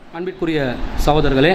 அன்பிற்குரிய சகோதரர்களே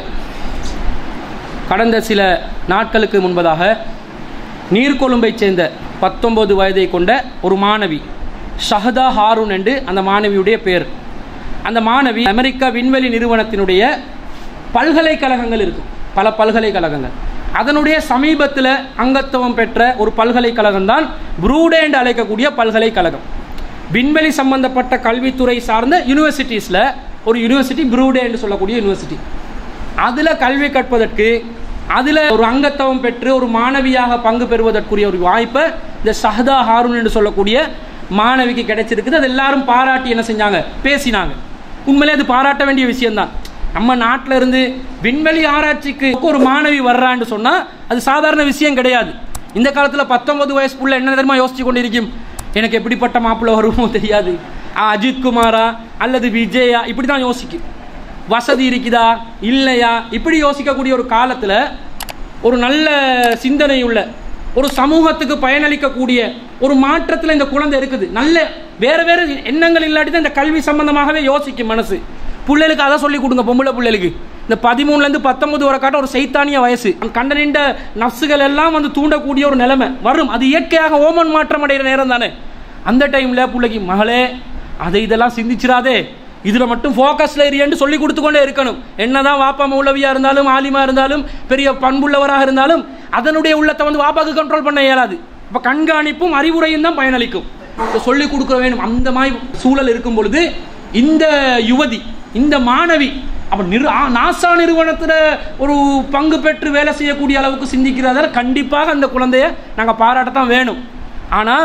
கடந்த சில நாட்களுக்கு முன்பதாக நீர்கொழும்பைச் சேர்ந்த பத்தொன்பது வயதை கொண்ட ஒரு மாணவி ஷஹதா ஹாரூன் என்று அந்த மாணவியுடைய பேர் அந்த மாணவி அமெரிக்கா விண்வெளி நிறுவனத்தினுடைய பல்கலைக்கழகங்கள் இருக்கும் பல பல்கலைக்கழகங்கள் அதனுடைய சமீபத்தில் அங்கத்துவம் பெற்ற ஒரு பல்கலைக்கழகம் தான் ப்ரூடே என்று அழைக்கக்கூடிய பல்கலைக்கழகம் விண்வெளி சம்பந்தப்பட்ட கல்வித்துறை சார்ந்த யூனிவர்சிட்டிஸில் ஒரு யூனிவர்சிட்டி ப்ரூடே என்று சொல்லக்கூடிய யூனிவர்சிட்டி அதில் கல்வி கற்பதற்கு அதில் ஒரு அங்கத்துவம் பெற்று ஒரு மாணவியாக பங்கு பெறுவதற்குரிய ஒரு வாய்ப்பை இந்த ஷஹதா ஹாரூன் என்று சொல்லக்கூடிய மாணவிக்கு கிடைச்சிருக்குது அது எல்லாரும் பாராட்டி என்ன செஞ்சாங்க பேசினாங்க உண்மையிலே அது பாராட்ட வேண்டிய விஷயம்தான் நம்ம நாட்டில் இருந்து விண்வெளி ஆராய்ச்சிக்கு ஒரு மாணவி வர்றான்னு சொன்னால் அது சாதாரண விஷயம் கிடையாது இந்த காலத்தில் பத்தொன்பது வயசுக்குள்ள என்ன தெரியுமா யோசிச்சு கொண்டிருக்கும் எனக்கு எப்படிப்பட்ட மாப்பிள்ளை வருமோ தெரியாது ஆ, அஜித் குமாரா அல்லது விஜயா இப்படி தான் யோசிக்கும் வசதி இருக்குதா இல்லையா இப்படி யோசிக்கக்கூடிய ஒரு காலத்தில் ஒரு நல்ல சிந்தனை உள்ள ஒரு சமூகத்துக்கு பயனளிக்கக்கூடிய ஒரு மாற்றத்தில் இந்த குழந்தை இருக்குது நல்ல வேற வேற எண்ணங்கள் இல்லாட்டி தான் இந்த கல்வி சம்பந்தமாகவே யோசிக்கும் மனசு பிள்ளைகளுக்கு அதை சொல்லி கொடுங்க பொம்பளை பிள்ளைகளுக்கு இந்த பதிமூணுலேருந்து பத்தொன்பது வரை காட்ட ஒரு சைத்தானிய வயசு கண்ட நின்ற நப்சுகள் எல்லாம் வந்து தூண்டக்கூடிய ஒரு நிலைமை வரும் அது இயற்கையாக ஓமன் மாற்றம் அடைகிற நேரம் தானே அந்த டைமில் பிள்ளைக்கு மகளே அதை இதெல்லாம் சிந்திச்சிடாதே இதில் மட்டும் ஃபோக்கஸில் ஏரியான்னு சொல்லி கொடுத்து கொண்டே இருக்கணும் என்னதான் வாப்பா மௌலவியாக இருந்தாலும் ஆலிமா இருந்தாலும் பெரிய பண்புள்ளவராக இருந்தாலும் அதனுடைய உள்ளத்தை வந்து வாப்பாக்கு கண்ட்ரோல் பண்ண இயலாது அப்போ கண்காணிப்பும் அறிவுரையும் தான் பயனளிக்கும் இதை சொல்லி கொடுக்க வேண்டும் அந்த மாதிரி சூழல் இருக்கும் பொழுது இந்த யுவதி இந்த மாணவி அப்போ நிறு ஆ, நாசா நிறுவனத்தில் ஒரு பங்கு பெற்று வேலை செய்யக்கூடிய அளவுக்கு சிந்திக்கிறதால கண்டிப்பாக அந்த குழந்தைய நாங்கள் பாராட்டத்தான் வேணும் ஆனால்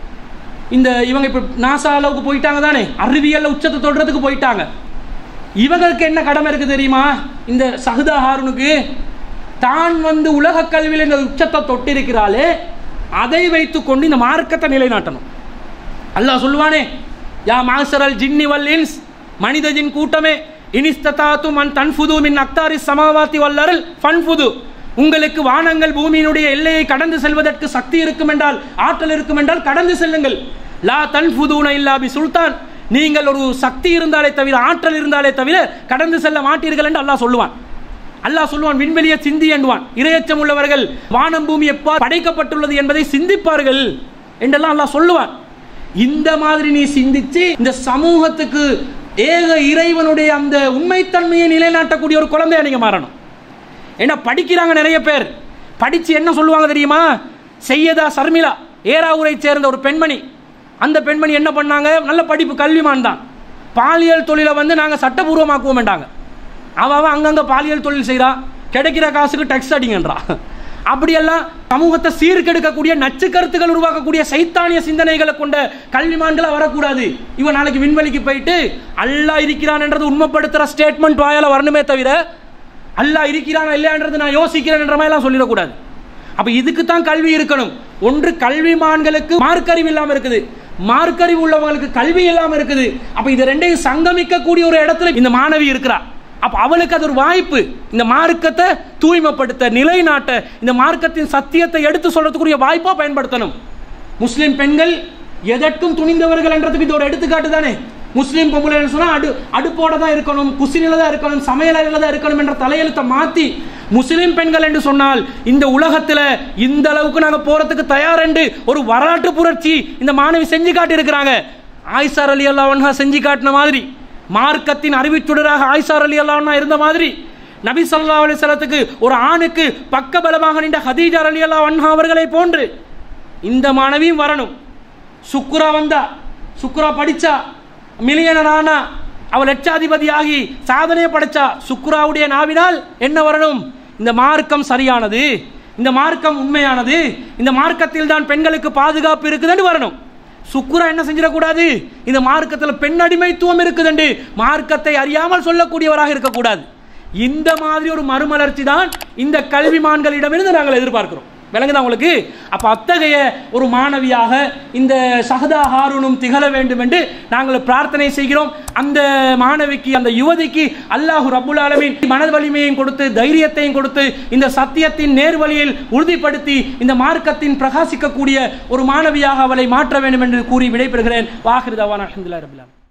இந்த இவங்க இப்போ நாசா அளவுக்கு போயிட்டாங்க தானே அறிவியல்ல உச்சத்தை தொடுறதுக்கு போயிட்டாங்க இவங்களுக்கு என்ன கடமை இருக்கு தெரியுமா இந்த சஹதா ஹாரூனுக்கு தான் வந்து உலக கல்வியில் இந்த உச்சத்தை தொட்டிருக்கிறாளே அதை வைத்துக்கொண்டு இந்த மார்க்கத்தை நிலைநாட்டணும் அல்லாஹ் சொல்லுவானே யா மாசரல் ஜின்னி வல் இன்ஸ் மனித ஜின் கூட்டமே இனிஸ்ததாத்து மன் தன்ஃபுது மின் அக்தாரி சமாவாத்தி வல்லரல் ஃபன்ஃபுது உங்களுக்கு வானங்கள் பூமியினுடைய எல்லையை கடந்து செல்வதற்கு சக்தி இருக்கும் என்றால் ஆற்றல் இருக்கும் என்றால் கடந்து செல்லுங்கள் லா தன்ஃபுதூன இல்லா பி சுல்தான் நீங்கள் ஒரு சக்தி இருந்தாலே தவிர ஆற்றல் இருந்தாலே தவிர கடந்து செல்ல மாட்டீர்கள் என்று அல்லாஹ் சொல்லுவான் அல்லாஹ் சொல்லுவான் விண்வெளியை சிந்தி என்றுவான் இரையச்சம் உள்ளவர்கள் வானம் பூமி எப்பா படைக்கப்பட்டுள்ளது என்பதை சிந்திப்பார்கள் என்றெல்லாம் அல்லாஹ் சொல்லுவான் இந்த மாதிரி நீ சிந்திச்சு இந்த சமூகத்துக்கு ஏக இறைவனுடைய அந்த உண்மைத்தன்மையை நிலைநாட்டக்கூடிய ஒரு குழந்தையா நீங்க மாறணும் ஏன்னா படிக்கிறாங்க நிறைய பேர் படிச்சு என்ன சொல்லுவாங்க தெரியுமா செய்யதா சர்மிளா ஏராவூரை சேர்ந்த ஒரு பெண்மணி அந்த பெண்மணி என்ன பண்ணாங்க நல்ல படிப்பு கல்விமான் தான் பாலியல் தொழிலை வந்து நாங்கள் சட்டபூர்வமாக்குவோம் வேண்டாங்க அவன் அவன் அங்கங்கே பாலியல் தொழில் செய்கிறா கிடைக்கிற காசுக்கு டெக்ஸ் அடிங்கன்றா அப்படியெல்லாம் சமூகத்தை சீர்கெடுக்கக்கூடிய நச்சு கருத்துக்கள் உருவாக்கக்கூடிய சைத்தானிய சிந்தனைகளை கொண்ட கல்விமான்களை வரக்கூடாது இவன் நாளைக்கு விண்வெளிக்கு போயிட்டு அல்லாஹ் இருக்கிறான்ன்றது உண்மைப்படுத்துகிற ஸ்டேட்மெண்ட் வாயால வரணுமே தவிர அல்லாஹ் இருக்கிறானா இல்லையான்றது நான் யோசிக்கிறேன் என்ற மாதிரிலாம் சொல்லிடக்கூடாது அப்ப இதுக்கு தான் கல்வி இருக்கணும் ஒன்று கல்விமான்களுக்கு மார்க்கறிவு இல்லாம இருக்குது மார்க்கறிவு உள்ளவங்களுக்கு கல்வி இல்லாம இருக்குது அப்ப இது ரெண்டையும் சங்கமிக்கக்கூடிய ஒரு இடத்துல இந்த மாணவி இருக்கிறா அப்ப அவளுக்கு அது ஒரு வாய்ப்பு இந்த மார்க்கத்தை தூய்மைப்படுத்த நிலைநாட்ட இந்த மார்க்கத்தின் சத்தியத்தை எடுத்து சொல்றதுக்குரிய வாய்ப்பா பயன்படுத்தணும் முஸ்லிம் பெண்கள் எதற்கும் துணிந்தவர்கள் என்றதுக்கு இது ஒரு எடுத்துக்காட்டு தானே முஸ்லீம் பொம்பளை சொன்னா அடு அடுப்போட தான் இருக்கணும் குசினில தான் இருக்கணும் சமையலறையில் தான் இருக்கணும் என்ற தலையெழுத்தை மாத்தி முஸ்லிம் பெண்கள் என்று சொன்னால் இந்த உலகத்துல இந்த அளவுக்கு நாங்க போறதுக்கு தயார் என்று ஒரு வரலாற்று புரட்சி இந்த மாணவி செஞ்சு காட்டி இருக்கிறாங்க ஆயிசார் அலி அல்லாவன்ஹா செஞ்சு காட்டின மாதிரி மார்க்கத்தின் அறிவிச்சுடராக ஆயிசார் அலி அல்லாவன்ஹா இருந்த மாதிரி நபி ஸல்லல்லாஹு அலைஹி வஸல்லத்துக்கு ஒரு ஆணுக்கு பக்கபலமாக நின்ற ஹதீஜா அலி அல்லாஹ் அவர்களை போன்று இந்த மாணவியும் வரணும் சுக்குரா வந்தா சுக்குரா படிச்சா மில்லியனர் ஆனா அவள் லட்சாதிபதி ஆகி சாதனையை படைச்சா சுக்குராவுடைய நாவினால் என்ன வரணும் இந்த மார்க்கம் சரியானது இந்த மார்க்கம் உண்மையானது இந்த மார்க்கத்தில் தான் பெண்களுக்கு பாதுகாப்பு இருக்குதுன்னு வரணும் சுக்குரா என்ன செஞ்சிடக்கூடாது இந்த மார்க்கத்தில் பெண் அடிமைத்துவம் இருக்குதுண்டு மார்க்கத்தை அறியாமல் சொல்லக்கூடியவராக இருக்கக்கூடாது இந்த மாதிரி ஒரு மறுமலர்ச்சி தான் இந்த கல்விமான்களிடமிருந்து நாங்கள் எதிர்பார்க்கிறோம் விளங்குதா உங்களுக்கு அப்ப அத்தகைய ஒரு மாணவியாக இந்த சஹதா ஹாரூனும் திகழ வேண்டும் என்று நாங்கள் பிரார்த்தனை செய்கிறோம் அந்த மாணவிக்கு அந்த யுவதிக்கு அல்லாஹு ரப்புல் ஆலமீன் மன வலிமையையும் கொடுத்து தைரியத்தையும் கொடுத்து இந்த சத்தியத்தின் நேர்வழியில் உறுதிப்படுத்தி இந்த மார்க்கத்தின் பிரகாசிக்கக்கூடிய ஒரு மாணவியாக அவளை மாற்ற வேண்டும் என்று கூறி விடைபெறுகிறேன் வாஹிருதாவான் அஹமதுல்லா ரபிலாம்